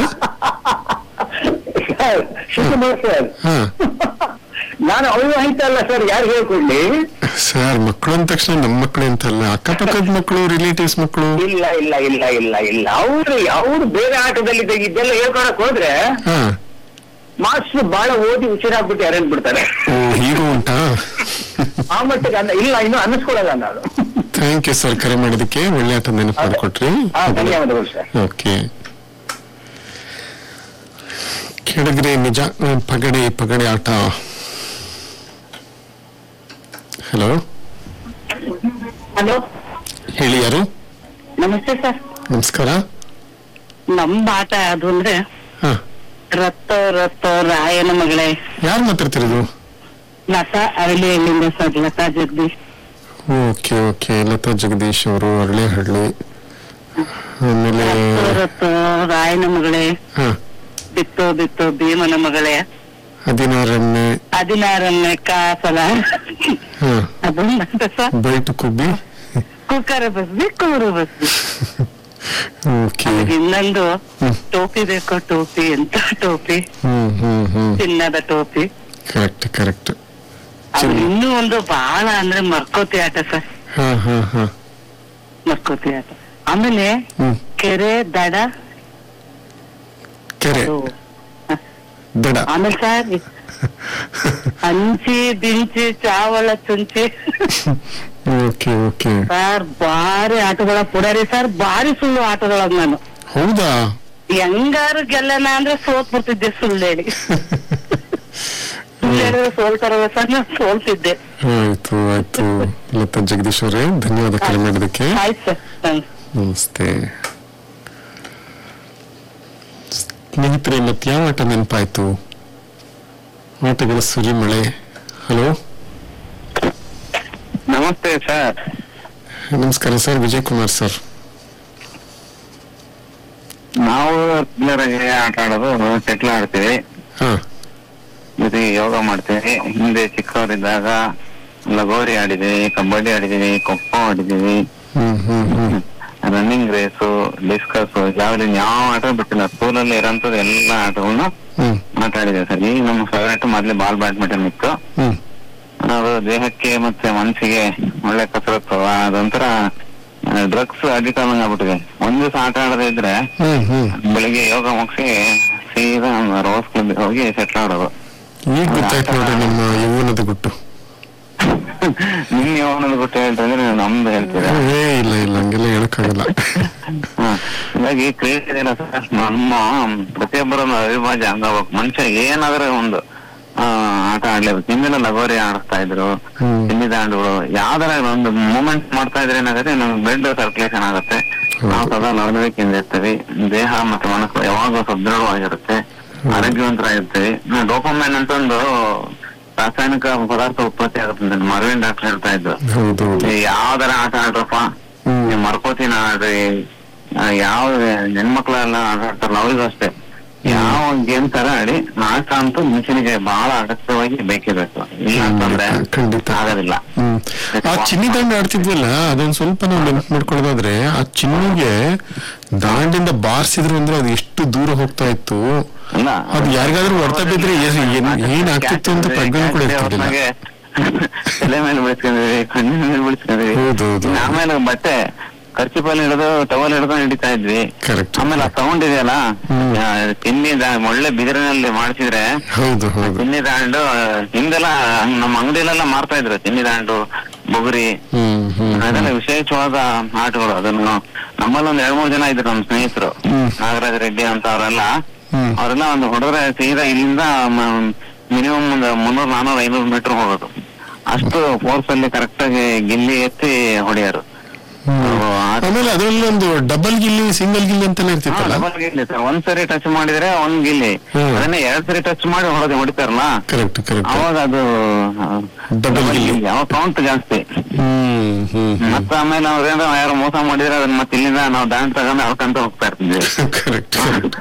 ಸರ್ ಶಿವಕುಮಾರ್ ಸರ್ ಹಾ ನಾನು ಅವಿವಾಹಿತ ಅಲ್ಲ ಸರ್ ಯಾರು ಹೇಳ್ಕೊಡ್ಲಿ ಸರ್ ಮಕ್ಕಳು ಅಂದ ತಕ್ಷಣ ನಮ್ಮ ಮಕ್ಕಳು ಅಂತಲ್ಲ ಅಕ್ಕಪಕ್ಕದ ಮಕ್ಕಳು ರಿಲೇಟಿವ್ಸ್ ಮಕ್ಕಳು ಇಲ್ಲ ಇಲ್ಲ ಇಲ್ಲ ಇಲ್ಲ ಇಲ್ಲ ಅವ್ರು ಅವ್ರು ಬೇರೆ ಆಟದಲ್ಲಿ ಇದೆ- ಇದೆಲ್ಲ ಹೇಳ್ಕೊಳಕ್ ಹೋದ್ರೆ ಹಾ ಮಾಸ್ಟರ್ ಬಹಳ ಓದಿ ಹುಷಾರಾಗ್ಬಿಟ್ಟು ಯಾರೇನ್ ಬಿಡ್ತಾರೆ ಓ ಹೀಗೂ ಉಂಟಾ ಆ ಮಟ್ಟಿಗೆ ಅನ್ನ ಇಲ್ಲ ಇನ್ನು ಅನ್ನಿಸ್ಕೊಳ್ಳಲ್ಲ ನಾನು ಥ್ಯಾಂಕ್ ಯು ಸರ್ ಕರೆ ಮಾಡಿದಕ್ಕೆ ಒಳ್ಳೆ ಆಟ ನೆನಪು ಮಾಡಿಕೊಟ್ರಿ ಹಾ ಧನ್ಯವಾದಗಳು ಸರ್ ಓಕೆ ಕೆಳಗರೆ ನಿಜ ಆ, ಪಗಡೆ ಪಗಡೆ ಆಟ ಹಲೋ ಹಲೋ ಹೇಳಿ ಯಾರು ನಮಸ್ತೆ ಸರ್ ನಮಸ್ಕಾರ ನಮ್ ಆಟ ಅದು ಅಂದ್ರೆ ಹಾ ರತ್ತ ರತ್ತ ರಾಯನ ಮಗಳೇ ಯಾರು ಮಾತಾಡ್ತಿರೋದು ಲತಾ ಅರಳಿಹಳ್ಳಿಯಿಂದ sir Latha Jagadish okay okay Latha Jagadish ಅವರು ಅರಳೆಹಳ್ಳಿ ಆಮೇಲೆ ರತ್ತ ರತ್ತ ರಾಯನ ಮಗಳೇ ಹಾ ಬಿತ್ತೋ ಬಿತ್ತೋ ಭೀಮನ ಮಗಳೇ ಹದಿನಾರನೇ ಹದಿನಾರನೇ ಕಾಸಲ ಹಾ ಅದೊಂದು ಸರ್ ಬೈಟು ಕುಬ್ಬಿ ಕುಕ್ಕರ ಬಸ್ಬಿ ಕೂರು ಬಸ್ಬಿ ಓಕೆ ಅದಕ್ಕೆ ಇನ್ನೊಂದು ಹ್ಮ್. ಟೋಪಿ ಬೇಕೋ ಟೋಪಿ ಎಂತ ಟೋಪಿ ಹ್ಮ್ ಹ್ಮ್ ಹ್ಮ್ ಚಿನ್ನದ ಟೋಪಿ ಕರೆಕ್ಟ್ ಕರೆಕ್ಟ್ ಅದು ಇನ್ನೂ ಒಂದು ಬಹಳ ಅಂದ್ರೆ ಮರ್ಕೋತಿ ಆಟ ಸರ್ ಹಾ ಹಾ ಹಾ ಮರ್ಕೋತಿ ಆಟ ಆಮೇಲೆ ಹ್ಮ್ ಕೆರೆ ದಡ ಕೆರೆ ಅದು, ಹ. ದಡ ಆಮೇಲೆ ಸರ್ ಹಂಚಿ ಬಿಂಚಿ ಚಾವಳ ಚುಂಚಿ ಓಕೆ ಓಕೆ ಸರ್ ಭಾರಿ ಆಟಗಳ ಪುಡಾರಿ ಸರ್ ಭಾರಿ ಸುಳ್ಳು ಆಟಗಳದ್ ನಾನು ಹೌದಾ ಹೆಂಗಾರು ಗೆಲ್ಲನ ಅಂದ್ರೆ ಸೋತ್ ಬಿಡ್ತಿದ್ದೆ ಸುಳ್ಳು ಹೇಳಿ ಸುಳ್ಳು ಹೇಳಿದ್ರೆ ಸೋಲ್ತಾರಲ್ಲ ಸರ್ ನಾನು ಸೋಲ್ತಿದ್ದೆ ಆಯ್ತು ಆಯ್ತು ಲತಾ ಜಗದೀಶ್ ಅವರೇ ಧನ್ಯವಾದ ಕರೆ ಮಾಡಿದ್ದಕ್ಕೆ ಆಯ್ತು ಸರ್ ಥ್ಯಾಂಕ್ಸ್ ನಮಸ್ತೆ ಸ್ನೇಹಿತರೆ ಮತ್ತೆ ಯಾವ ಆಟ ನೆನಪಾಯ್ತು ಆಟಗಳ ಸುರಿಮಳೆ ಹಲೋ ನಮಸ್ತೆ ಸರ್ ನಮಸ್ಕಾರ ಸರ್ ವಿಜಯ್ ಕುಮಾರ್ ಸರ್ ನಾವು ರೆಗ್ಯುಲರ್ ಆಗಿ ಆಟ ಆಡೋದು ಶಟ್ಲ್ ಆಡ್ತೀವಿ ಹಾ ಜೊತೆಗೆ ಯೋಗ ಮಾಡ್ತೀವಿ ಹಿಂದೆ ಚಿಕ್ಕವರಿದ್ದಾಗ ಲಗೋರಿ ಆಡಿದೀವಿ ಕಬಡ್ಡಿ ಆಡಿದೀವಿ ಖೋ ಖೋ ಆಡಿದೀವಿ ಹ್ಮ್ ಹ್ಮ್ ಹ್ಮ್ ರನ್ನಿಂಗ್ ರೇಸು ಡಿಸ್ಕಸ್ ಜಾವ್ಲಿನ್ ಯಾವ ಆಟ ಬಿಟ್ಟಿಲ್ಲ ಸ್ಕೂಲಲ್ಲಿ ಇರೋಂಥದ್ದು ಎಲ್ಲ ಆಟಗಳನ್ನ ಹ್ಮ್ ಆಟ ಆಡಿದ್ದೇವೆ ಸರ್ ಈಗ ನಮ್ಮ ಫೇವರೇಟ್ ಮೊದ್ಲೇ ಬಾಲ್ ಬ್ಯಾಡ್ಮಿಂಟನ್ ಇತ್ತು ಹ್ಮ್ ಅದು ದೇಹಕ್ಕೆ ಮತ್ತೆ ಮನಸ್ಸಿಗೆ ಒಳ್ಳೆ ಕಸರತ್ತು ಅದೊಂಥರ ಡ್ರಗ್ಸ್ ಅಡಿಕ್ಟ್ ಆದಂಗ ಆಗ್ಬಿಟ್ಟಿದೆ ಒಂದ್ ದಿವಸ ಆಟ ಆಡದೇ ಇದ್ರೆ ಹ್ಮ್ ಹ್ಮ್ ಬೆಳಿಗ್ಗೆ ಯೋಗ ಮುಗಿಸಿ ಸೀದಾ ರೋಸ್ ಕ್ಲಬ್ ಹೋಗಿ ಸೆಟ್ಲ್ ಆಡೋದು ಈಗ ಗೊತ್ತಾಯ್ತು ನೋಡ್ರಿ ನಮ್ಮ ಯೌವನದ ಗುಟ್ಟು ನಿಮ್ ಯಾವನದು ಬಿಟ್ಟು ಹೇಳ್ತಂದ್ರೆ ನೀವು ನಮ್ದು ಹೇಳ್ತೀರಾ ಏ ಇಲ್ಲ ಇಲ್ಲ ಹಂಗೆಲ್ಲ ಹೇಳಕ್ಕಾಗಲ್ಲ ಹ. ಹೀಗಾಗಿ ಕ್ರೀಡೆ ಇದೆಯಲ್ಲ ಸರ್ ನಮ್ಮ ಪ್ರತಿಯೊಬ್ಬರ ಅವಿಭಾಜ್ಯ ಅಂಗ ಆಗ್ಬೇಕು. ಮನುಷ್ಯ ಏನಾದ್ರೆ ಒಂದು ಆ, ಆಟ ಆಡ್ಲೇಬೇಕು ಹಿಂದೆಲ್ಲ ಲಗೋರಿ ಆಡಿಸ್ತಾ ಇದ್ರು ಹ್ಮ್. ಚಿನ್ನಿ ದಾಂಡುಗಳು ಯಾವ್ದಾರ ಒಂದು ಮೂಮೆಂಟ್ ಮಾಡ್ತಾ ಇದ್ರೆ ಏನಾಗುತ್ತೆ ನಮ್ಗೆ ಬ್ಲಡ್ ಸರ್ಕ್ಯುಲೇಷನ್ ಆಗುತ್ತೆ ಹೌದು. ನಾವು ಸದಾ ನಡವಳಿಕೆಯಿಂದ ಇರ್ತೀವಿ ದೇಹ ಮತ್ತೆ ಮನಸ್ಸು ಯಾವಾಗಲೂ ಸದೃಢವಾಗಿರುತ್ತೆ ಆರೋಗ್ಯವಂತರಾಗಿರ್ತೀವಿ ಡೋಪಮೈನ್ ಅಂತ ಒಂದು ರಾಸಾಯನಿಕ ಪದಾರ್ಥ ಉತ್ಪತ್ತಿ ಆಗುತ್ತೆ ಅಂತ ಮರವಿನ್ ಡಾಕ್ಟರ್ ಹೇಳ್ತಾ ಇದ್ರು ಹೌದು ಹೌದು ಈ ಯಾವ್ದಾರ ಆಟ ಆಡ್ರಪ್ಪ ಹ್ಮ್. ನೀವು ಮರ್ಕೋತಿನ ಆಡ್ರಿ ಆ, ಯಾವ ಹೆಣ್ಮಕ್ಳೆಲ್ಲ ಆಟ ಆಡ್ತಾರಲ್ಲ ಅವ್ರಿಗೂ ಅಷ್ಟೇ ಯಾವ ಗೇಮ್ ತರ ಆಡಿ ಆಟ ಅಂತೂ ಮನುಷ್ಯನಿಗೆ ಬಹಳ ಅಗತ್ಯವಾಗಿ ಬೇಕೇ ಬೇಕು ಇಲ್ಲ ಅಂತಂದ್ರೆ ಖಂಡಿತ. ಆಗೋದಿಲ್ಲ ಹ್ಮ್ ಆ ಚಿನ್ನಿ ದಾಂಡು ಆಡ್ತಿದ್ವಲ್ಲ ಅದೊಂದ್ ಸ್ವಲ್ಪ ನಾವು ನೆನಪು ಮಾಡ್ಕೊಳ್ಳೋದಾದ್ರೆ ಆ ಚಿನ್ನಿಗೆ ದಾಂಡಿಂದ ಬಾರ್ಸಿದ್ರು ಅಂದ್ರೆ ಅದು ಎಷ್ಟು ದೂರ ಹೋಗ್ತಾ ಇತ್ತು ಅಲ್ಲ ಅದು ಯಾರಿಗಾದ್ರೂ ಹೊಡ್ತ ಬಿದ್ರೆ ಏನ್- ಏನ್- ಏನ್ ಆಗ್ತಿತ್ತು ಅಂತ ಪ್ರಜ್ಞೆ ಕೂಡ ಇರ್ತಿರ್ಲಿಲ್ಲ. ಅವ್ರ್ನಾಗೆ ತಲೆ ಮೇಲೆ ಬಿಡಿಸ್ಕೊಂಡಿವಿ ಕಣ್ಣಿನ ಮೇಲೆ ಬಿಡಿಸ್ಕೊಂಡಿವಿ ಹೌದು, ಹೌದು. ಆಮೇಲೆ ಬಟ್ಟೆ ಖರ್ಚಿಪಲ್ಲಿ ಹಿಡಿದು ಟವಲ್ ಹಿಡ್ಕೊಂಡು ಹಿಡಿತಾ ಇದ್ವಿ Correct. ಆಮೇಲೆ ಆ ಸೌಂಡ್ ಇದೆಯಲ್ಲ ಹ್ಮ್. ಆ, ಚಿನ್ನಿ ದಾ- ಒಳ್ಳೆ ಬಿದಿರಿನಲ್ಲಿ ಮಾಡಿಸಿದ್ರೆ ಹೌದು ಹೌದು ಚಿನ್ನಿ ದಾಂಡು ಹಿಂದೆಲ್ಲ ನಮ್ಮ ಅಂಗಡಿಲೆಲ್ಲ ಮಾರ್ತಾ ಇದ್ರು ಚಿನ್ನಿ ದಾಂಡು ಬುಗುರಿ ಹ್ಮ್ ಹ್ಮ್ ಅದೆಲ್ಲ ವಿಶೇಷವಾದ ಆಟಗಳು ಅದನ್ನು ನಮ್ಮಲ್ಲಿ ಒಂದ್ ಎರಡ್ ಮೂರ್ ಜನ ಇದ್ರು ನಮ್ಮ ಸ್ನೇಹಿತರು ಹ್ಮ್. ನಾಗರಾಜ ರೆಡ್ಡಿ ಅಂತ ಅವರೆಲ್ಲ ಹ್ಮ್. ಅವರೆಲ್ಲ ಒಂದು ಹೊಡೆದ್ರೆ ಸೀದಾ ಇಲ್ಲಿಂದ ಮಿನಿಮಮ್ ಒಂದು ಮುನ್ನೂರ್ ನಾನೂರ್ ಐನೂರು ಮೀಟರ್ ಹೋಗೋದು ಅಷ್ಟು ಫೋರ್ಸ್ ಅಲ್ಲಿ ಕರೆಕ್ಟ್ ಆಗಿ ಗಿಲ್ಲಿ ಎತ್ತಿ ಹೊಡೆಯೋರು ಹ್ಮ್. ಅವು ಆ- ಆಮೇಲೆ ಅದರಲ್ಲಿ ಒಂದು ಡಬಲ್ ಗಿಲ್ಲಿ ಸಿಂಗಲ್ ಗಿಲ್ಲಿ ಅಂತೆಲ್ಲ ಹಾ, ಇರ್ತಿತ್ತಲ್ಲ ಡಬಲ್ ಗಿಲ್ಲಿ ಸರ್ ಒಂದ್ ಸರಿ ಟಚ್ ಮಾಡಿದ್ರೆ ಒಂದ್ ಗಿಲ್ಲಿ ಹ್ಮ್. ಅದನ್ನೇ ಎರಡ್ ಸರಿ ಟಚ್ ಮಾಡಿ ಹೊಡೆದು ಹೊಡಿತಾರಲ್ಲ ಕರೆಕ್ಟ್ ಕರೆಕ್ಟ್ ಅವಾಗ ಅದು Double ಗಿಲ್ಲಿ. ಅವಾಗ ಕೌಂಟ್ ಜಾಸ್ತಿ ಹ್ಮ್ ಹ್ಮ್ ಮತ್ತ ಆಮೇಲೆ ಅವ್ರೇನೋ ಯಾರು ಮೋಸ ಮಾಡಿದ್ರೆ ಅದನ್ನ ಮತ್ತೆ ಇಲ್ಲಿಂದ ನಾವು ದಾಂಡ್ ತಗೊಂಡು ಅಳ್ಕಂತ ಹೋಗ್ತಾ ಇರ್ತಿದ್ವಿ ಕರೆಕ್ಟ್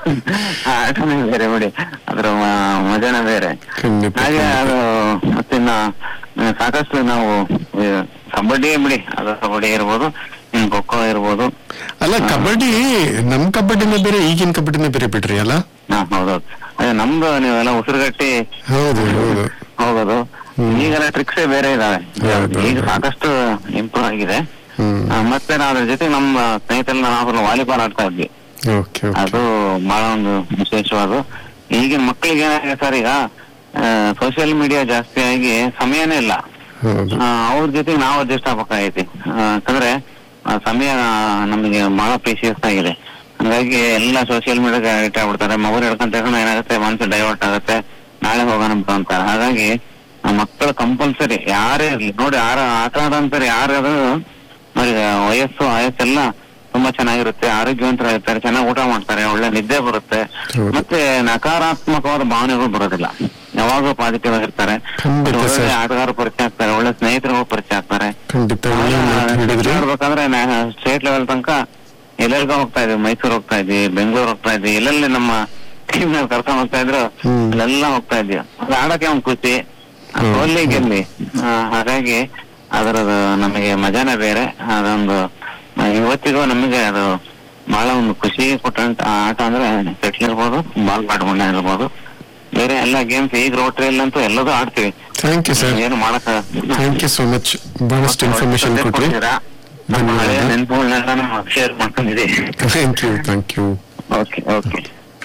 ಆ ಆಟನೇ ಬೇರೆ ಬಿಡಿ ಅದ್ರ ಮ- ಮಜಾನೇ ಬೇರೆ ಖಂಡಿತ ಹಾಗೆ ಖಂಡಿತ. ಅದು ಮತ್ತಿನ್ನ ಆ, ಸಾಕಷ್ಟು ನಾವು ಈ ಕಬಡ್ಡಿ ಬಿಡಿ ಅದು ಕಬಡ್ಡಿ ಇರ್ಬೋದು ಇನ್ ಖೋಖೋ ಇರ್ಬೋದು ಅಲ್ಲ ಕಬಡ್ಡಿ ನಮ್ ಕಬಡ್ಡಿನೇ ಬೇರೆ ಈಗಿನ ಕಬಡ್ಡಿನೇ ಬೇರೆ ಬಿಡ್ರಿ ಅಲ್ಲ ಹಾ ಹೌದೌದು ಅದೇ ನಮ್ದು ನೀವೆಲ್ಲ ಉಸಿರುಗಟ್ಟಿ ಹೌದು ಹೌದು ಹೋಗೋದು ಹ್ಮ್. ಈಗೆಲ್ಲ ಟ್ರಿಕ್ಸೇ ಬೇರೆ ಇದಾವೆ ಹೌದು, ಈಗ ಹೌದು. ಸಾಕಷ್ಟು ಇಂಪ್ರೂವ್ ಆಗಿದೆ ಹ್ಮ್ ಆ, ಮತ್ತೆ ನಾವು ಅದ್ರ ಜೊತೆ ನಮ್ಮ ಸ್ನೇಹಿತರೆಲ್ಲ ನಾವು ವಾಲಿಬಾಲ್ ಆಡ್ತಾ ಇದ್ವಿ ಓಕೆ ಓಕೆ ಅದು ಬಹಳ ಒಂದು ವಿಶೇಷವಾದ ಈಗಿನ ಮಕ್ಕಳಿಗೆ ಏನಾಗಿದೆ ಸರ್ ಈಗ ಸೋಷಿಯಲ್ ಮೀಡಿಯಾ ಜಾಸ್ತಿ ಆಗಿ ಸಮಯನೇ ಇಲ್ಲ ಹೌದು ಆ, ಅವ್ರ ಜೊತೆಗೆ ನಾವು ಅಡ್ಜಸ್ಟ್ ಆಗ್ಬೇಕಾಗೈತಿ ಆ, ಯಾಕಂದ್ರೆ ಆ, ಸಮಯ ನಮಗೆ ಬಹಳ ಪ್ರೀಶಿಯಸ್ ಆಗಿದೆ ಹಂಗಾಗಿ ಎಲ್ಲ ಸೋಷಿಯಲ್ ಮೀಡಿಯಾಗೆ ಅಡಿಕ್ಟ್ ಆಗ್ಬಿಡ್ತಾರೆ ಮೊಬೈಲ್ ಹಿಡ್ಕೊಂತ ತಕ್ಷಣ ಏನಾಗುತ್ತೆ ಮನಸ್ಸು ಡೈವರ್ಟ್ ಆಗುತ್ತೆ ನಾಳೆ ಹೋಗೋಣ ಬಿಡು ಅಂತಾರೆ ಹಾಗಾಗಿ ಆ ಮಕ್ಕಳು ಕಂಪಲ್ಸರಿ ಯಾರೇ ಇರ್ಲಿ ನೋಡಿ ಯಾರ ಆಟ ಆಡೋಂತಾರೆ ಯಾರಾದ್ರೂ ನೋಡಿ ವಯಸ್ಸು ಆಯಸ್ಸೆಲ್ಲ ತುಂಬಾ ಚೆನ್ನಾಗಿರುತ್ತೆ ಆರೋಗ್ಯವಂತರಾಗಿರ್ತಾರೆ ಚೆನ್ನಾಗಿ ಊಟ ಮಾಡ್ತಾರೆ ಒಳ್ಳೆ ನಿದ್ದೆ ಬರುತ್ತೆ ಹೌದು. ಮತ್ತೆ ನಕಾರಾತ್ಮಕವಾದ ಭಾವನೆಗಳು ಬರೋದಿಲ್ಲ ಯಾವಾಗೂ ಪಾಸಿಟಿವ್ ಆಗಿರ್ತಾರೆ ಖಂಡಿತ ಒಳ್ಳೆ ಸರ್. ಆಟಗಾರರು ಪರಿಚಯ ಆಗ್ತಾರೆ ಒಳ್ಳೆ ಸ್ನೇಹಿತರುಗಳು ಪರಿಚಯ ಆಗ್ತಾರೆ ಖಂಡಿತ ಒಳ್ಳೆ ಮಾತು ಹೇಳಿದ್ರಿ ನೋಡ್ಬೇಕಂದ್ರೆ ಸ್ಟೇಟ್ ಲೆವೆಲ್ ತನಕ ಎಲ್ಲೆಲ್ಗೋ ಹೋಗ್ತಾ ಇದ್ವಿ ಮೈಸೂರು ಹೋಗ್ತಾ ಇದ್ವಿ ಬೆಂಗಳೂರು ಹೋಗ್ತಾ ಇದ್ವಿ ಎಲ್ಲೆಲ್ಲಿ ನಮ್ಮ ಟೀಮ್ ನಲ್ಲಿ ಕರ್ಕೊಂಡ್ ಹೋಗ್ತಾ ಇದ್ರು ಹ್ಮ್. ಅಲ್ಲೆಲ್ಲ ಹೋಗ್ತಾ ಇದ್ವಿ ಅದು ಆಡಕ್ಕೆ ಒಂದ್ ಖುಷಿ ಹ್ಮ್. ಸೋಲ್ಲಿ ಗೆಲ್ಲಿ ಆ, ಹಾಗಾಗಿ ಅದರದ್ದು ನಮಗೆ ಮಜಾನೇ ಬೇರೆ ಅದೊಂದು ಆ, ಇವತ್ತಿಗೂ ನಮಗೆ ಅದು ಬಹಳ ಒಂದು ಖುಷಿ ಕೊಟ್ಟಂತ ಆಟ ಅಂದ್ರೆ ಶಟ್ಲ್ ಇರ್ಬೋದು ಬಾಲ್ ಬ್ಯಾಡ್ಮಿಂಟನ್ ಇರ್ಬೋದು ಬೇರೆ ಎಲ್ಲ ಗೇಮ್ಸ್ ಈಗ ರೋಟ್ರಿ ಅಂತೂ ಎಲ್ಲದೂ ಆಡ್ತೀವಿ ಥ್ಯಾಂಕ್ ಯು ಸರ್ ಏನು ಮಾಡಕ್ಕ ಥ್ಯಾಂಕ್ ಯು ಸೋ ಮಚ್ ಬಹಳಷ್ಟು ಇನ್ಫಾರ್ಮೇಶನ್ ಕೊಟ್ರಿ ನಮ್ಮ ಹಳೆಯ ಧನ್ಯವಾದ. ನೆನಪುಗಳನ್ನೆಲ್ಲ ನಾವು ಶೇರ್ ಮಾಡ್ಕೊಂಡಿದ್ದೀವಿ thank you thank you okay okay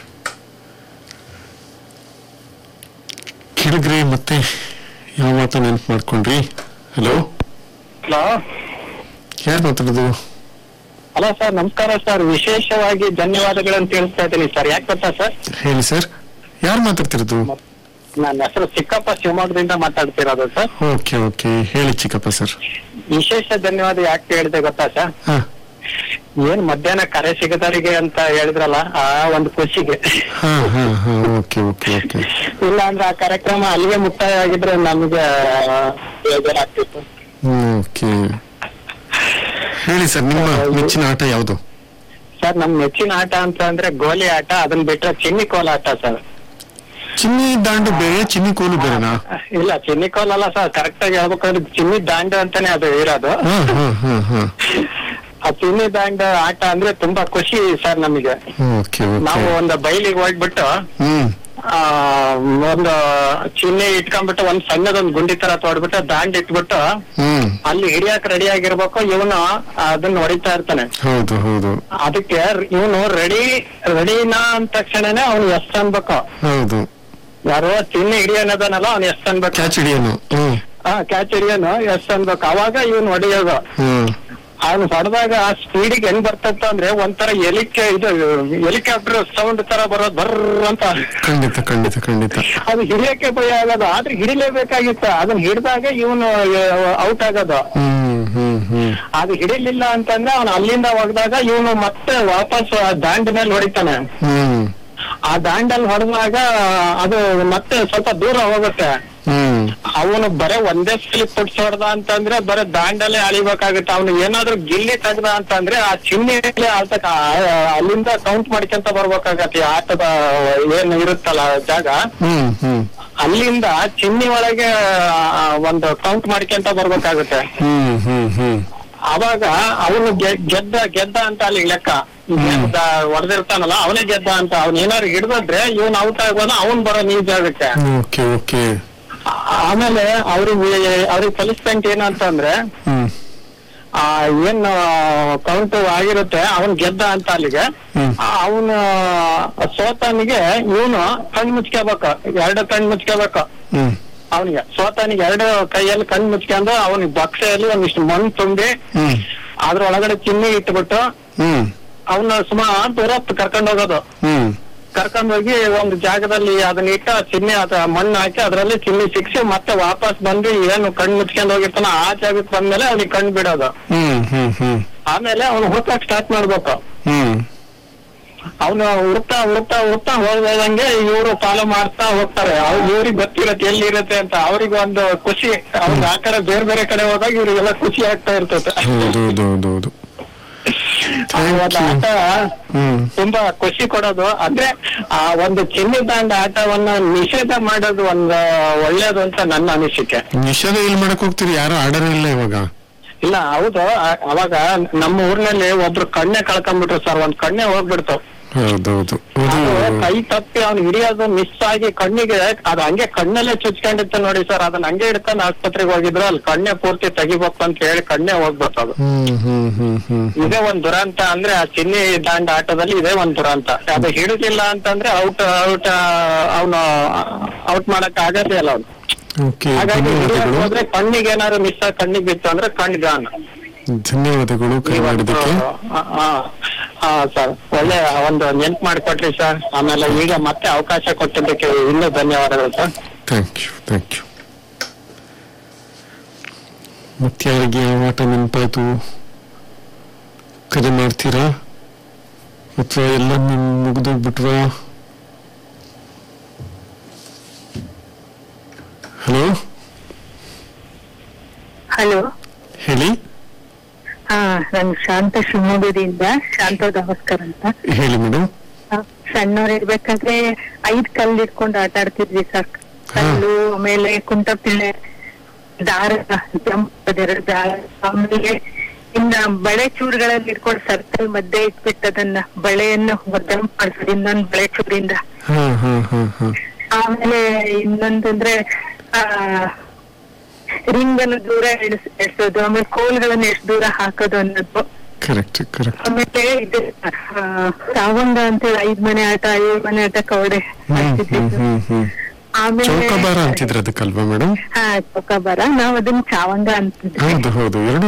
ಕೇಳಿದ್ರಿ ಮತ್ತೆ ಯಾವ ಮಾತು ನೆನ್ಪು ಮಾಡ್ಕೊಂಡ್ರಿ ಹಲೋ ಹಲೋ ಯಾರು ಮಾತಾಡೋದು ಹಲೋ ಸರ್ ನಮಸ್ಕಾರ ಸರ್ ವಿಶೇಷವಾಗಿ ಧನ್ಯವಾದಗಳನ್ನು ತಿಳಿಸ್ತಾ ಇದ್ದೀನಿ ಸರ್ ಯಾಕೆ ಗೊತ್ತಾ ಸರ್ ಹೇಳಿ ಸರ್ ಯಾರು ಮಾತಾಡ್ತಿರೋದು ನನ್ನ ಹೆಸರು ಚಿಕ್ಕಪ್ಪ ಶಿವಮೊಗ್ಗದಿಂದ ಮಾತಾಡ್ತಿರೋದು ಸರ್ ಓಕೆ ಓಕೆ ಹೇಳಿ ಚಿಕ್ಕಪ್ಪ ಸರ್ ವಿಶೇಷ ಧನ್ಯವಾದ ಯಾಕೆ ಹೇಳಿದೆ ಗೊತ್ತಾ ಸರ್ ಹಾ ಏನ್ ಮಧ್ಯಾಹ್ನ ಕರೆ ಸಿಗದವರಿಗೆ ಅಂತ ಹೇಳಿದ್ರಲ್ಲ ಆ ಒಂದು ಖುಷಿಗೆ ಹಾ ಹಾ ಹಾ ಓಕೆ ಓಕೆ ಓಕೆ ಇಲ್ಲ ಅಂದ್ರೆ ಆ ಕಾರ್ಯಕ್ರಮ ಅಲ್ಲಿಗೆ ಮುಕ್ತಾಯ ಆಗಿದ್ರೆ ನಮಗೆ ಬೇಜಾರಾಗ್ತಿತ್ತು ಓಕೆ ಹೇಳಿ ಸರ್ ನಿಮ್ಮ ಮೆಚ್ಚಿನ ಆಟ ಯಾವುದು ಸರ್ ನಮ್ ನೆಚ್ಚಿನ ಆಟ ಅಂತ ಅಂದ್ರೆ ಗೋಲಿ ಆಟ ಅದನ್ನ ಬಿಟ್ರೆ ಚಿನ್ನಿ ಕೋಲ ಆಟ ಸರ್ ಚಿನ್ನಿ ದಾಂಡು ಬೇರೆ ಚಿನ್ನಿ ಕೋಲು ಬೇರೆನಾ ಇಲ್ಲ ಚಿನ್ನಿ ಕೋಲ್ ಅಲ್ಲ ಸರ್ ಕರೆಕ್ಟ್ ಆಗಿ ಹೇಳ್ಬೇಕಂದ್ರೆ ಚಿನ್ನಿ ದಾಂಡು ಅಂತಾನೆ ಅದು ಇರೋದು ಹಾ ಹಾ ಹಾ ಹಾ ಆ ಚಿನ್ನಿ ದಾಂಡು ಆಟ ಅಂದ್ರೆ ತುಂಬಾ ಖುಷಿ ಸರ್ ನಮಗೆ ಓಕೆ ನಾವು ಓಕೆ ಒಂದು ಬೈಲಿಗೆ ಹೋಗ್ಬಿಟ್ಟು ಹ್ಮ್ ಆ ಒಂದು ಚಿನ್ನಿ ಇಟ್ಕೊಂಡ್ಬಿಟ್ಟು ಒಂದ್ ಸಣ್ಣದೊಂದ್ ಗುಂಡಿ ತರ ತೋಡ್ಬಿಟ್ಟು ದಾಂಡ್ ಇಟ್ಬಿಟ್ಟು ಹ್ಮ್ ಅಲ್ಲಿ ಹಿಡಿಯಕ್ ರೆಡಿ ಆಗಿರ್ಬೇಕು ಇವನು ಅದನ್ನ ಹೊಡಿತಾ ಇರ್ತಾನೆ ಹೌದು ಹೌದು ಅದಕ್ಕೆ ಇವನು ರೆಡಿ ರೆಡಿನಾ ಅಂದ ತಕ್ಷಣನೇ ಅವ್ನು ಎಷ್ಟ್ ಅನ್ಬೇಕು ಹೌದು ಯಾರೋ ಚಿನ್ನಿ ಹಿಡಿಯೋನದನಲ್ಲ ಅವ್ನು ಎಷ್ಟ್ ಅನ್ಬೇಕು ಕ್ಯಾಚ್ ಹಿಡಿಯೋನು ಹ್ಮ್ ಆ ಕ್ಯಾಚ್ ಹಿಡಿಯೋನು ಎಷ್ಟ್ ಅನ್ಬೇಕು ಅವಾಗ ಇವನು ಹೊಡಿಯೋದು ಹ್ಮ್ ಅವ್ನು ಹೊಡೆದಾಗ ಆ ಸ್ಪೀಡಿಗೆ ಹೆಂಗ್ ಬರ್ತಂತ ಅಂದ್ರೆ ಒಂಥರ ಎಲಿಕೆ ಇದು ಹೆಲಿಕಾಪ್ಟರ್ ಸೌಂಡ್ ತರ ಬರೋದು ಬರ್ರ ಅಂತ ಖಂಡಿತ ಖಂಡಿತ ಖಂಡಿತ ಅದು ಹಿಡಿಯಕ್ಕೆ ಭಯ ಆಗೋದು ಆದ್ರೆ ಹಿಡಿಲೇಬೇಕಾಗಿತ್ತು ಅದನ್ನ ಹಿಡಿದಾಗ ಇವನು ಔಟ್ ಆಗೋದು ಹ್ಮ್ ಹ್ಮ್ ಹ್ಮ್ ಅದು ಹಿಡಿಲಿಲ್ಲ ಅಂತಂದ್ರೆ ಅವನು ಅಲ್ಲಿಂದ ಒಗ್ದಾಗ ಇವನು ಮತ್ತೆ ವಾಪಸ್ ಆ ದಾಂಡ್ ಮೇಲೆ ಹೊಡಿತಾನೆ ಹ್ಮ್ ಆ ದಾಂಡಲ್ಲಿ ಹೊಡೆದಾಗ ಅದು ಮತ್ತೆ ಸ್ವಲ್ಪ ದೂರ ಹೋಗುತ್ತೆ ಹ್ಮ್ ಅವನು ಬರೇ ಒಂದೇ ಸಲ ಪುಟ್ಸ್ ಹೊಡೆದ ಅಂತಂದ್ರೆ ಬರೇ ದಾಂಡಲ್ಲೇ ಅಳಿಬೇಕಾಗುತ್ತೆ ಅವನು ಏನಾದ್ರೂ ಗಿಲ್ಲಿ ತೆಗ್ದ ಅಂತಂದ್ರೆ ಆ ಚಿಹ್ನೆಯಲ್ಲಿ ಆಳ್ತಕ್ಕ ಅಲ್ಲಿಂದ ಕೌಂಟ್ ಮಾಡ್ಕೊಂತ ಬರ್ಬೇಕಾಗತ್ತೆ ಈ ಆಟದ ಏನ್ ಇರುತ್ತಲ್ಲ ಜಾಗ ಹ್ಮ್ ಹ್ಮ್ ಅಲ್ಲಿಂದ ಚಿನ್ನಿ ಒಳಗೆ ಆ, ಒಂದು ಕೌಂಟ್ ಮಾಡ್ಕೊಂತ ಬರ್ಬೇಕಾಗುತ್ತೆ ಹ್ಮ್ ಹ್ಮ್ ಹ್ಮ್ ಅವಾಗ ಅವನು ಗೆದ್ದ ಗೆದ್ದ ಅಂತ ಅಲ್ಲಿ ಲೆಕ್ಕ ಹೊಡೆದಿರ್ತಾನಲ್ಲ ಅವನೇ ಗೆದ್ದ ಅಂತ ಅವ್ನ ಏನಾದ್ರು ಹಿಡಿದ್ರೆ ಇವನ್ ಔಟ್ ಆಗೋದು ಅವನ್ ಬರೋ ನೀವ್ ಜಾಗಕ್ಕೆ ಓಕೆ ಓಕೆ ಆ- ಆಮೇಲೆ ಅವ್ರಿಗೆ ಅವ್ರಿಗೆ ಪನಿಷ್ಮೆಂಟ್ ಏನಂತಂದ್ರೆ ಹ್ಮ್ ಆ ಏನ್ ಕೌಂಟ್ ಆಗಿರುತ್ತೆ ಅವನ್ ಗೆದ್ದ ಅಂತ ಅಲ್ಲಿಗೆ ಹ್ಮ್. ಅವನು ಸೋತನಿಗೆ ಇವನು ಕಣ್ ಮುಚ್ಕೋಬೇಕು ಎರಡು ಕಣ್ ಮುಚ್ಕೋಬೇಕು ಹ್ಮ್ ಅವನಿಗೆ ಸೋತನಿಗೆ ಎರಡು ಕೈಯಲ್ಲಿ ಕಣ್ ಮುಚ್ಕೊಂಡು ಅವನಿಗೆ ಬಕ್ಸೆಯಲ್ಲಿ ಒಂದಿಷ್ಟು ಮಣ್ಣು ತುಂಬಿ ಹ್ಮ್ ಅದ್ರೊಳಗಡೆ ಚಿನ್ನಿ ಇಟ್ಬಿಟ್ಟು ಹ್ಮ್ ಅವನ್ನ ಸುಮಾರು ದೂರ ಕರ್ಕೊಂಡು ಹೋಗೋದು ಹ್ಮ್ ಕರ್ಕೊಂಡು ಹೋಗಿ ಒಂದು ಜಾಗದಲ್ಲಿ ಅದನ್ನ ಇಟ್ಟು ಆ ಚಿನ್ನಿ ಅದ ಮಣ್ಣು ಹಾಕಿ ಅದ್ರಲ್ಲಿ ಚಿನ್ನಿ ಸಿಕ್ಸಿ ಮತ್ತೆ ವಾಪಸ್ ಬಂದು ಏನು ಕಣ್ ಮುಚ್ಕೊಂಡು ಹೋಗಿರ್ತಾನ ಆ ಜಾಗಕ್ಕೆ ಬಂದ್ಮೇಲೆ ಅವ್ನಿಗೆ ಕಣ್ ಬಿಡೋದು ಹ್ಮ್ ಹ್ಮ್ ಹ್ಮ್ ಆಮೇಲೆ ಅವನು ಹುಡ್ಕಕ್ ಸ್ಟಾರ್ಟ್ ಮಾಡ್ಬೇಕು ಹ್ಮ್ ಅವನು ಹುಡ್ತಾ ಹುಡ್ತಾ ಹುಡ್ತಾ ಹೋದಂಗೆ ಇವರು ಫಾಲೋ ಮಾಡ್ತಾ ಹೋಗ್ತಾರೆ ಅವ್ರು ಇವ್ರಿಗೆ ಗೊತ್ತಿರತ್ತೆ ಎಲ್ಲಿರತ್ತೆ ಅಂತ ಅವ್ರಿಗೆ ಒಂದು ಖುಷಿ ಅವ್ರಿಗೆ ಆ ಕಡೆ ಬೇರೆ ಬೇರೆ ಕಡೆ ಹೋದಾಗ ಇವ್ರಿಗೆಲ್ಲ ಖುಷಿ ಆಗ್ತಾ ಇರ್ತದೆ ಹೌದು ಹೌದು ಹೌದು ಹೌದು ಆ ಒಂದು ಆಟ ಹ್ಮ್ ತುಂಬಾ ಖುಷಿ ಕೊಡೋದು ಅಂದ್ರೆ ಆ ಒಂದು ಚಿನ್ನಿ ದಾಂಡ ಆಟವನ್ನ ನಿಷೇಧ ಮಾಡೋದು ಒಂದು ಒಳ್ಳೇದು ಅಂತ ನನ್ನ ಅನಿಸಿಕೆ ನಿಷೇಧ ಎಲ್ಲಿ ಮಾಡಕ್ ಹೋಗ್ತೀರಿ ಯಾರು ಆಡರೇ ಇಲ್ಲ ಇವಾಗ ಇಲ್ಲ ಹೌದು ಆ- ಅವಾಗ ನಮ್ಮ ಊರ್ನಲ್ಲಿ ಒಬ್ರು ಕಣ್ಣೆ ಕಳ್ಕೊಂಡ್ಬಿಟ್ರು ಸರ್ ಒಂದ್ ಕಣ್ಣೆ ಹೋಗ್ಬಿಡ್ತು ಹೌದೌದು ಅದು ಅದು ಕೈ ತಪ್ಪಿ ಅವ್ನು ಹಿಡಿಯೋದು ಮಿಸ್ ಆಗಿ ಕಣ್ಣಿಗೆ ಅದು ಹಂಗೆ ಕಣ್ಣಲ್ಲೇ ಚುಚ್ಕೊಂಡಿತ್ತು ನೋಡಿ ಸರ್ ಅದನ್ನ ಹಂಗೆ ಹಿಡ್ಕೊಂಡು ಆಸ್ಪತ್ರೆಗೆ ಹೋಗಿದ್ರು ಅಲ್ಲಿ ಕಣ್ಣೆ ಪೂರ್ತಿ ತೆಗಿಬೇಕು ಅಂತ ಹೇಳಿ ಕಣ್ಣೆ ಹೋಗ್ಬಿಡ್ತು ಅದು ಹ್ಮ್ ಹ್ಮ್ ಹ್ಮ್ ಹ್ಮ್ ಇದೇ ಒಂದ್ ದುರಂತ ಅಂದ್ರೆ ಆ ಚಿನ್ನಿ ದಾಂಡ ಆಟದಲ್ಲಿ ಇದೇ ಒಂದ್ ದುರಂತ ಅದು ಹಿಡಿದಿಲ್ಲ ಅಂತಂದ್ರೆ ಔಟ್ ಔಟ್ ಅವನು ಔಟ್ ಮಾಡಕ್ ಆಗದೇ ಇಲ್ಲ ಅವ್ನು ಓಕೆ ಹಾಗಾಗಿ ಹಿಡಿಯಕ್ ಧನ್ಯವಾದಗಳು ಹೋದ್ರೆ ಕಣ್ಣಿಗೆ ಏನಾದ್ರು ಮಿಸ್ ಆಗಿ ಕಣ್ಣಿಗೆ ಬಿತ್ತು ಅಂದ್ರೆ ಕಣ್ ಗಾನ್ ಧನ್ಯವಾದಗಳು ಕರೆ ಮಾಡಿದ್ದಕ್ಕೆ ಸರ್ ಒಳ್ಳೆ ಒಂದು ನೆನ್ಪು ಮಾಡಿಕೊಟ್ರಿ ಸರ್ ಆಮೇಲೆ ಈಗ ಮತ್ತೆ ಅವಕಾಶ ಕೊಟ್ಟಿದ್ದಕ್ಕೆ ಇನ್ನೂ ಧನ್ಯವಾದಗಳು sir thank you thank you ಮತ್ತೆ ಯಾರಿಗೆ ಯಾವ ಆಟ ನೆನಪಾಯ್ತು ಕರೆ ಮಾಡ್ತೀರಾ ಅಥವಾ ಎಲ್ಲ ನಿಮ್ ಮುಗಿದೋಗ್ಬಿಟ್ವಾ ಹಲೋ ಹಲೋ ಹೇಳಿ ಹಾ ನನ್ ಶಾಂತ ಶಿವಮೊಗ್ಗದಿಂದ ಶಾಂತ ದಾವಸ್ಕರ್ ಅಂತ ಹೇಳಿ ಮೇಡಮ್ ಆ, ಸಣ್ಣವ್ರು ಇರ್ಬೇಕಾದ್ರೆ ಐದ್ ಕಲ್ಲು ಇಟ್ಕೊಂಡು ಆಟ ಆಡ್ತಿದ್ವಿ ಸರ್ ಕಲ್ಲು ಆಮೇಲೆ ಕುಂಟಪಿಳ್ಳೆ ದಾರ ಜಂಪ್ ಅದೆರಡು ದಾರ ಆಮೇಲೆ ಇನ್ನ ಬಳೆ ಚೂರುಗಳಲ್ಲಿ ಇಟ್ಕೊಂಡು ಸರ್ಕಲ್ ಮಧ್ಯೆ ಇಟ್ಬಿಟ್ಟು ಅದನ್ನ ಬಳೆಯನ್ನು ಜಂಪ್ ಮಾಡಿಸೋದು ಇನ್ನೊಂದ್ ಬಳೆ ಚೂರಿಂದ ಹಾ ಹಾ ಹಾ ಹಾ ಆಮೇಲೆ ಇನ್ನೊಂದಂದ್ರೆ ಆ ರಿಂಗ್ ಅನ್ನು ದೂರ ಎಳ್ಸ್- ಎಳ್ಸೋದು ಆಮೇಲೆ ಕೋಲ್ಗಳನ್ನ ಎಷ್ಟು ದೂರ ಹಾಕೋದು ಅನ್ನೋದು ಕರೆಕ್ಟ್ ಕರೆಕ್ಟ್ ಆಮೇಲೆ ಇದು ಆ, ಸಾವಂಗ ಅಂತೇಳಿ ಐದ್ ಮನೆ ಆಟ ಏಳು ಮನೆ ಆಟ ಕವಡೆ ಹ್ಮ್ ಹ್ಮ್ ಆಡ್ತಿದ್ವಿ. ಹ್ಮ್ ಹ್ಮ್ ಆಮೇಲೆ ಚೌಕಾಬಾರ ಅಂತಿದ್ರ ಅದಕ್ಕಲ್ವಾ ಮೇಡಮ್ ಹಾ ಚೌಕಾಬಾರ ನಾವ್ ಅದನ್ನ ಚಾವಂಗ ಅಂತಿದ್ವಿ ಹೌದು ಹೌದು ಎರಡು